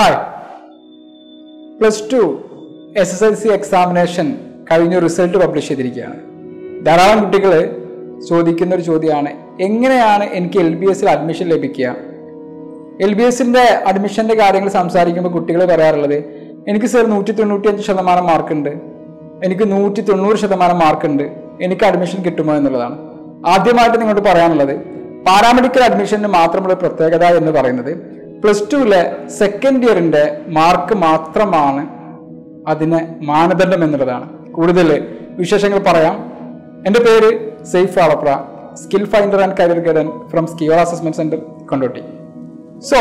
hi plus two S S L C examination കഴിഞ്ഞ result publish ചെയ്തിരിക്കുകയാണ് ധാരാളം കുട്ടികൾ ചോദിക്കുന്ന ഒരു ചോദ്യമാണ് എങ്ങനെയാണ് എനിക്ക് എൽ ബി എസിൽ അഡ്മിഷൻ ലഭിക്കുക എൽ ബി എസിന്റെ അഡ്മിഷന്റെ കാര്യങ്ങൾ സംസാരിക്കുമ്പോൾ കുട്ടികൾ പറയാറുള്ളത് എനിക്ക് സർ നൂറ്റി തൊണ്ണൂറ്റിയഞ്ച് ശതമാനം മാർക്കുണ്ട് എനിക്ക് നൂറ്റി തൊണ്ണൂറ് ശതമാനം മാർക്കുണ്ട് എനിക്ക് അഡ്മിഷൻ കിട്ടുമോ എന്നുള്ളതാണ് ആദ്യമായിട്ട് നിങ്ങളോട് പറയാനുള്ളത് പാരാമെഡിക്കൽ അഡ്മിഷന് മാത്രമുള്ള പ്രത്യേകത എന്ന് പറയുന്നത് പ്ലസ് ടുവിലെ സെക്കൻഡ് ഇയറിന്റെ മാർക്ക് മാത്രമാണ് അതിന് മാനദണ്ഡം എന്നുള്ളതാണ് കൂടുതൽ വിശേഷങ്ങൾ പറയാം എൻ്റെ പേര് Saif Alappra skill finder and career guidance from സ്കിയോർ അസസ്മെന്റ് സെന്റർ കൊണ്ടോട്ടി സോ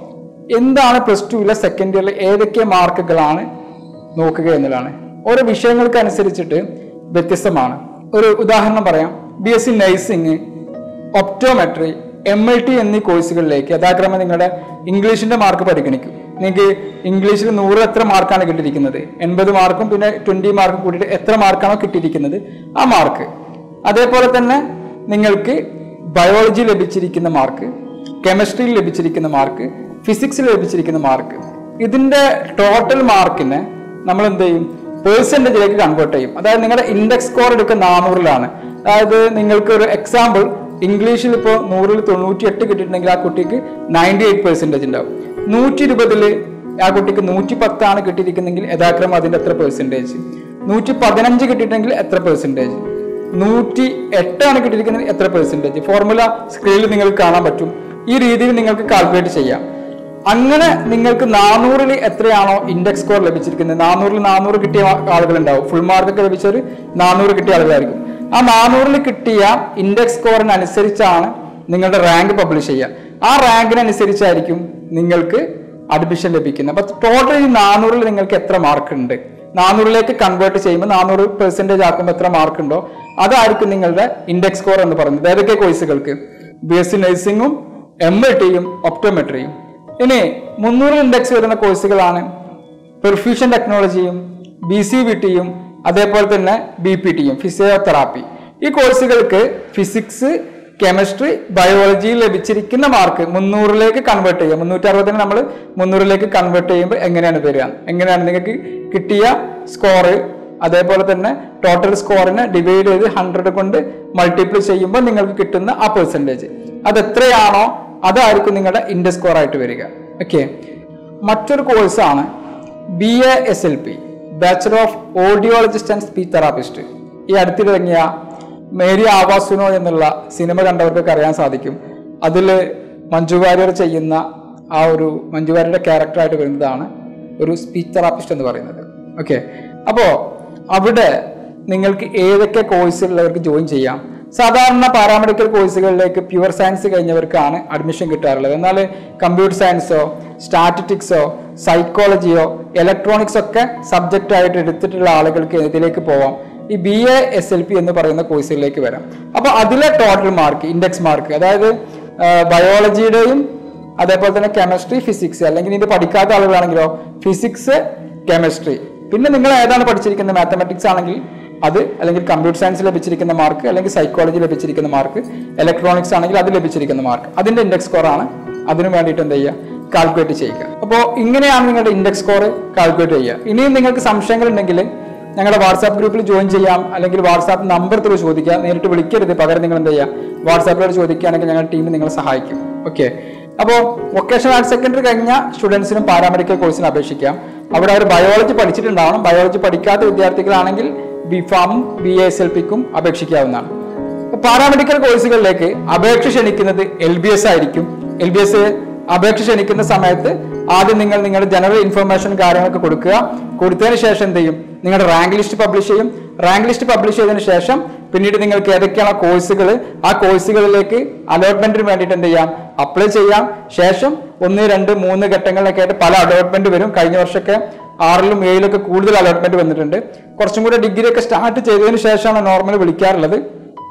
എന്താണ് പ്ലസ് ടുവിലെ സെക്കൻഡ് ഇയറിൽ ഏതൊക്കെ മാർക്കുകളാണ് നോക്കുക എന്നതാണ് ഓരോ വിഷയങ്ങൾക്ക് അനുസരിച്ചിട്ട് വ്യത്യസ്തമാണ് ഒരു ഉദാഹരണം പറയാം B S C nursing optometry M L T എന്നീ കോഴ്സുകളിലേക്ക് യഥാക്രമം നിങ്ങളുടെ ഇംഗ്ലീഷിന്റെ മാർക്ക് പരിഗണിക്കും നിങ്ങൾക്ക് ഇംഗ്ലീഷിൽ നൂറ് എത്ര മാർക്കാണ് കിട്ടിയിരിക്കുന്നത് എൺപത് മാർക്കും പിന്നെ ട്വന്റി മാർക്കും കൂട്ടിയിട്ട് എത്ര മാർക്കാണോ കിട്ടിയിരിക്കുന്നത് ആ മാർക്ക് അതേപോലെ തന്നെ നിങ്ങൾക്ക് ബയോളജി ലഭിച്ചിരിക്കുന്ന മാർക്ക് കെമിസ്ട്രിയിൽ ലഭിച്ചിരിക്കുന്ന മാർക്ക് ഫിസിക്സിൽ ലഭിച്ചിരിക്കുന്ന മാർക്ക് ഇതിന്റെ ടോട്ടൽ മാർക്കിനെ നമ്മൾ എന്ത് ചെയ്യും പേഴ്സൻറ്റേജിലേക്ക് കൺവേർട്ട് ചെയ്യും അതായത് നിങ്ങളുടെ ഇൻഡെക്സ് സ്കോർ എടുക്കുക നാനൂറിലാണ് അതായത് നിങ്ങൾക്ക് ഒരു എക്സാമ്പിൾ ഇംഗ്ലീഷിൽ ഇപ്പോൾ നൂറിൽ തൊണ്ണൂറ്റി എട്ട് കിട്ടിയിട്ടുണ്ടെങ്കിൽ ആ കുട്ടിക്ക് നയൻറ്റി എയ്റ്റ് പെർസെൻറ്റേജ് ഉണ്ടാവും നൂറ്റി ഇരുപതില് ആ കുട്ടിക്ക് നൂറ്റി പത്താണ് കിട്ടിയിരിക്കുന്നെങ്കിൽ യഥാക്രമം അതിന്റെ എത്ര പെർസെൻറ്റേജ് നൂറ്റി പതിനഞ്ച് കിട്ടിയിട്ടുണ്ടെങ്കിൽ എത്ര പെർസെൻറ്റേജ് നൂറ്റി എട്ടാണ് കിട്ടിയിരിക്കുന്നത് എത്ര പെർസെൻറ്റേജ് ഫോർമുല സ്ക്രീനിൽ നിങ്ങൾക്ക് കാണാൻ പറ്റും ഈ രീതിയിൽ നിങ്ങൾക്ക് കാൽക്കുലേറ്റ് ചെയ്യാം അങ്ങനെ നിങ്ങൾക്ക് നാനൂറിൽ എത്രയാണോ ഇൻഡെക്സ് സ്കോർ ലഭിച്ചിരിക്കുന്നത് നാനൂറിൽ നാനൂറ് കിട്ടിയ ആളുകൾ ഉണ്ടാവും ഫുൾ മാർക്കൊക്കെ ലഭിച്ചവർ നാനൂറ് കിട്ടിയ ആളുകളായിരിക്കും ആ നാനൂറിൽ കിട്ടിയ ഇൻഡെക്സ് സ്കോറിനനുസരിച്ചാണ് നിങ്ങളുടെ റാങ്ക് പബ്ലിഷ് ചെയ്യുക ആ റാങ്കിനനുസരിച്ചായിരിക്കും നിങ്ങൾക്ക് അഡ്മിഷൻ ലഭിക്കുന്നത് അപ്പൊ ടോട്ടൽ ഈ നാനൂറിൽ നിങ്ങൾക്ക് എത്ര മാർക്ക് ഉണ്ട് നാനൂറിലേക്ക് കൺവേർട്ട് ചെയ്യുമ്പോൾ നാനൂറ് പെർസെന്റേജ് ആക്കുമ്പോൾ എത്ര മാർക്ക് ഉണ്ടോ അതായിരിക്കും നിങ്ങളുടെ ഇൻഡെക്സ് സ്കോർ എന്ന് പറയുന്നത് ഏതൊക്കെ കോഴ്സുകൾക്ക് ബി എസ് സി നഴ്സിംഗും എം എ ടിയും ഒപ്റ്റോമെട്രിയും ഇനി മുന്നൂറ് ഇൻഡെക്സ് വരുന്ന കോഴ്സുകളാണ് പെർഫ്യൂഷൻ ടെക്നോളജിയും ബി സി വി ടിയും അതേപോലെ തന്നെ ബി പി ടിയും ഫിസിയോതെറാപ്പി ഈ കോഴ്സുകൾക്ക് ഫിസിക്സ് കെമിസ്ട്രി ബയോളജിയിൽ ലഭിച്ചിരിക്കുന്ന മാർക്ക് മുന്നൂറിലേക്ക് കൺവേർട്ട് ചെയ്യുക മുന്നൂറ്റി അറുപതിന് നമ്മൾ മുന്നൂറിലേക്ക് കൺവേർട്ട് ചെയ്യുമ്പോൾ എങ്ങനെയാണ് വരിക എങ്ങനെയാണ് നിങ്ങൾക്ക് കിട്ടിയ സ്കോറ് അതേപോലെ തന്നെ ടോട്ടൽ സ്കോറിനെ ഡിവൈഡ് ചെയ്ത് ഹൺഡ്രഡ് കൊണ്ട് മൾട്ടിപ്ലൈ ചെയ്യുമ്പോൾ നിങ്ങൾക്ക് കിട്ടുന്ന ആ പെർസെൻറ്റേജ് അത് എത്രയാണോ അതായിരിക്കും നിങ്ങളുടെ ഇൻഡെ സ്കോർ ആയിട്ട് വരിക ഓക്കെ മറ്റൊരു കോഴ്സാണ് B A S L P bachelor of audiologist and speech therapist ഈ അടുത്തിറങ്ങിയ മേരി ആവാസുനോ എന്നുള്ള സിനിമ കണ്ടവർക്കൊക്കെ അറിയാൻ സാധിക്കും അതിൽ മഞ്ജു വാര്യർ ചെയ്യുന്ന ആ ഒരു മഞ്ജു വാര്യരുടെ ക്യാരക്ടറായിട്ട് വരുന്നതാണ് ഒരു സ്പീച്ച് തെറാപ്പിസ്റ്റ് എന്ന് പറയുന്നത് ഓക്കെ അപ്പോൾ അവിടെ നിങ്ങൾക്ക് ഏതൊക്കെ കോഴ്സുള്ളവർക്ക് ജോയിൻ ചെയ്യാം സാധാരണ പാരാമെഡിക്കൽ കോഴ്സുകളിലേക്ക് പ്യുവർ സയൻസ് കഴിഞ്ഞവർക്കാണ് അഡ്മിഷൻ കിട്ടാറുള്ളത് എന്നാൽ കമ്പ്യൂട്ടർ സയൻസോ സ്റ്റാറ്റിറ്റിക്സോ സൈക്കോളജിയോ ഇലക്ട്രോണിക്സ് ഒക്കെ സബ്ജക്റ്റ് ആയിട്ട് എടുത്തിട്ടുള്ള ആളുകൾക്ക് ഇതിലേക്ക് പോവാം ഈ B A S L P എന്ന് പറയുന്ന കോഴ്സുകളിലേക്ക് വരാം അപ്പോൾ അതിലെ ടോട്ടൽ മാർക്ക് ഇൻഡെക്സ് മാർക്ക് അതായത് ബയോളജിയുടെയും അതേപോലെ തന്നെ കെമിസ്ട്രി ഫിസിക്സ് അല്ലെങ്കിൽ ഇത് പഠിക്കാത്ത ആളുകളാണെങ്കിലോ ഫിസിക്സ് കെമിസ്ട്രി പിന്നെ നിങ്ങൾ ഏതാണ് പഠിച്ചിരിക്കുന്നത് മാത്തമാറ്റിക്സ് ആണെങ്കിൽ അത് അല്ലെങ്കിൽ കമ്പ്യൂട്ടർ സയൻസ് ലഭിച്ചിരിക്കുന്ന മാർക്ക് അല്ലെങ്കിൽ സൈക്കോളജി ലഭിച്ചിരിക്കുന്ന മാർക്ക് ഇലക്ട്രോണിക്സ് ആണെങ്കിൽ അത് ലഭിച്ചിരിക്കുന്ന മാർക്ക് അതിന്റെ ഇൻഡെക്സ് സ്കോർ ആണ് അതിന് വേണ്ടിയിട്ട് എന്ത് ചെയ്യുക കാൽക്കുലേറ്റ് ചെയ്യുക അപ്പോൾ ഇങ്ങനെയാണ് നിങ്ങളുടെ ഇൻഡെക്സ് സ്കോർ കാൽക്കുലേറ്റ് ചെയ്യുക ഇനിയും നിങ്ങൾക്ക് സംശയങ്ങൾ ഉണ്ടെങ്കിൽ ഞങ്ങളുടെ വാട്സാപ്പ് ഗ്രൂപ്പിൽ ജോയിൻ ചെയ്യാം അല്ലെങ്കിൽ വാട്സാപ്പ് നമ്പർ ത്രൂ ചോദിക്കുക നേരിട്ട് വിളിക്കരുത് പകരം നിങ്ങൾ എന്ത് ചെയ്യുക വാട്സാപ്പിലൂടെ ചോദിക്കുകയാണെങ്കിൽ ഞങ്ങളുടെ ടീം നിങ്ങളെ സഹായിക്കും ഓക്കെ അപ്പോൾ വൊക്കേഷണൽ ഹയർ സെക്കൻഡറി കഴിഞ്ഞ സ്റ്റുഡൻസിനും പാരാമെഡിക്കൽ കോഴ്സിന് അപേക്ഷിക്കാം അവിടെ അവർ ബയോളജി പഠിച്ചിട്ടുണ്ടാവണം ബയോളജി പഠിക്കാത്ത വിദ്യാർത്ഥികളാണെങ്കിൽ ബി ഫാമും ബി എസ് എൽ പിക്കും അപേക്ഷിക്കാവുന്നതാണ് പാരാമെഡിക്കൽ കോഴ്സുകളിലേക്ക് അപേക്ഷ ക്ഷണിക്കുന്നത് എൽ ബി എസ് ആയിരിക്കും എൽ ബി എസ് അപേക്ഷ ക്ഷണിക്കുന്ന സമയത്ത് ആദ്യം നിങ്ങൾ നിങ്ങളുടെ ജനറൽ ഇൻഫർമേഷൻ കാര്യങ്ങളൊക്കെ കൊടുക്കുക കൊടുത്തതിന് ശേഷം എന്ത് ചെയ്യും നിങ്ങളുടെ റാങ്ക് ലിസ്റ്റ് പബ്ലിഷ് ചെയ്യും റാങ്ക് ലിസ്റ്റ് പബ്ലിഷ് ചെയ്തതിന് ശേഷം പിന്നീട് നിങ്ങൾക്ക് ഏതൊക്കെയാണ് കോഴ്സുകൾ ആ കോഴ്സുകളിലേക്ക് അലോട്ട്മെന്റിന് വേണ്ടിയിട്ട് എന്ത് ചെയ്യാം അപ്ലൈ ചെയ്യാം ശേഷം ഒന്ന് രണ്ട് മൂന്ന് ഘട്ടങ്ങളിലൊക്കെ ആയിട്ട് പല അലോട്ട്മെന്റ് വരും കഴിഞ്ഞ വർഷമൊക്കെ ആറിലും ഏഴിലൊക്കെ കൂടുതൽ അലോട്ട്മെന്റ് വന്നിട്ടുണ്ട് കുറച്ചും കൂടെ ഡിഗ്രി ഒക്കെ സ്റ്റാർട്ട് ചെയ്തതിന് ശേഷമാണ് നോർമൽ വിളിക്കാറുള്ളത്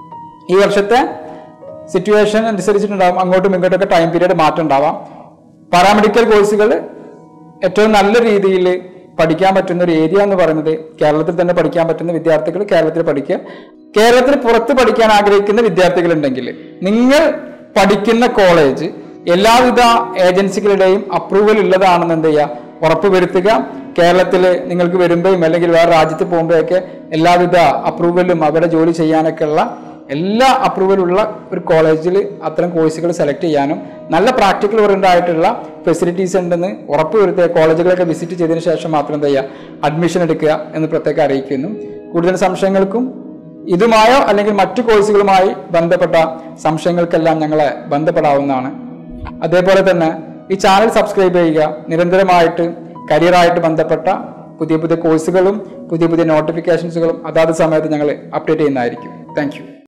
ഈ വർഷത്തെ സിറ്റുവേഷൻ അനുസരിച്ചിട്ടുണ്ടാവും അങ്ങോട്ടും ഇങ്ങോട്ടൊക്കെ ടൈം പീരീഡ് മാറ്റം ഉണ്ടാവാം പാരാമെഡിക്കൽ കോഴ്സുകൾ ഏറ്റവും നല്ല രീതിയിൽ പഠിക്കാൻ പറ്റുന്ന ഒരു ഏരിയ എന്ന് പറയുന്നത് കേരളത്തിൽ തന്നെ പഠിക്കാൻ പറ്റുന്ന വിദ്യാർത്ഥികൾ കേരളത്തിൽ പഠിക്കുക കേരളത്തിൽ പുറത്ത് പഠിക്കാൻ ആഗ്രഹിക്കുന്ന വിദ്യാർത്ഥികളുണ്ടെങ്കിൽ നിങ്ങൾ പഠിക്കുന്ന കോളേജ് എല്ലാവിധ ഏജൻസികളുടെയും അപ്രൂവൽ ഉള്ളതാണെന്ന് എന്ത് ചെയ്യുക ഉറപ്പുവരുത്തുക കേരളത്തിൽ നിങ്ങൾക്ക് വരുമ്പോഴും അല്ലെങ്കിൽ വേറെ രാജ്യത്ത് പോകുമ്പോഴൊക്കെ എല്ലാവിധ അപ്രൂവലും അവിടെ ജോലി ചെയ്യാനൊക്കെ ഉള്ള എല്ലാ അപ്രൂവലുള്ള ഒരു കോളേജിൽ അത്തരം കോഴ്സുകൾ സെലക്ട് ചെയ്യാനും നല്ല പ്രാക്ടിക്കൽ ഓറിയൻ്റ് ആയിട്ടുള്ള ഫെസിലിറ്റീസ് ഉണ്ടെന്ന് ഉറപ്പുവരുത്തുക കോളേജുകളൊക്കെ വിസിറ്റ് ചെയ്തതിന് ശേഷം മാത്രം എന്ത് ചെയ്യുക അഡ്മിഷൻ എടുക്കുക എന്ന് പ്രത്യേകം അറിയിക്കുന്നു കൂടുതൽ സംശയങ്ങൾക്കും ഇതുമായോ അല്ലെങ്കിൽ മറ്റു കോഴ്സുകളുമായി ബന്ധപ്പെട്ട സംശയങ്ങൾക്കെല്ലാം ഞങ്ങളെ ബന്ധപ്പെടാവുന്നതാണ് അതേപോലെ തന്നെ ഈ ചാനൽ സബ്സ്ക്രൈബ് ചെയ്യുക നിരന്തരമായിട്ട് കരിയറായിട്ട് ബന്ധപ്പെട്ട പുതിയ പുതിയ കോഴ്സുകളും പുതിയ പുതിയ നോട്ടിഫിക്കേഷൻസുകളും അതാത് സമയത്ത് ഞങ്ങൾ അപ്ഡേറ്റ് ചെയ്യുന്നതായിരിക്കും താങ്ക്